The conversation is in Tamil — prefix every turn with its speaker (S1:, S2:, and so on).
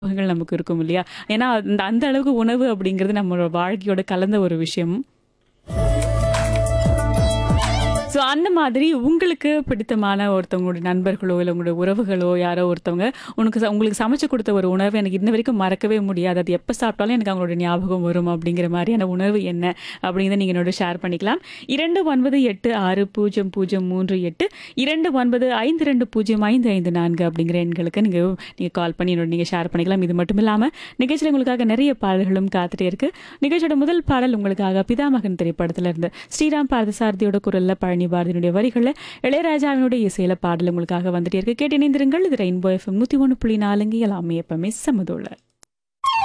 S1: ஞாபகங்கள் நமக்கு இருக்கும் இல்லையா? ஏன்னா, அந்த அந்த அளவுக்கு உணவு அப்படிங்கிறது நம்மளோட வாழ்க்கையோட கலந்த ஒரு விஷயம். ஸோ, அந்த மாதிரி உங்களுக்கு பிடித்தமான ஒருத்தவங்களுடைய நண்பர்களோ, இல்ல உங்களுடைய உறவுகளோ யாரோ ஒருத்தவங்க உனக்கு ச உங்களுக்கு சமைச்சு குடுத்த ஒரு உணவு எனக்கு இன்ன வரைக்கும் மறக்கவே முடியாது. அது எப்ப சாப்பிட்டாலும் எனக்கு அவங்களோட ஞாபகம் வரும் அப்படிங்கிற மாரியான உணவு என்ன? அப்படிங்கிறத நீங்க என்னோட ஷேர் பண்ணிக்கலாம். 29860038 2952055554 அப்படிங்கிற எண்களுக்கு நீங்க நீங்க கால் பண்ணி என்னோட நீங்க ஷேர் பண்ணிக்கலாம். இது மட்டும் இல்லாம நிகழ்ச்சியில உங்களுக்காக நிறைய பாடல்களும் காத்துட்டே இருக்கு. நிகழ்ச்சியோட முதல் பாடல் உங்களுக்காக பிதாமகன் திரைப்படத்துல இருந்து ஸ்ரீராம் பார்த்தசாரதியோட குரல்ல பழனி பாரதியினுடைய வரிகள்ல இளையராஜாவினுடைய இசையில பாடல் உங்களுக்காக வந்துட்டே இருக்கு. கேட்டு இணைந்திருங்கள். இது ரெயின்போ எஃப்எம் 101.4 எல்லாமே எப்பவுமே சமதோல.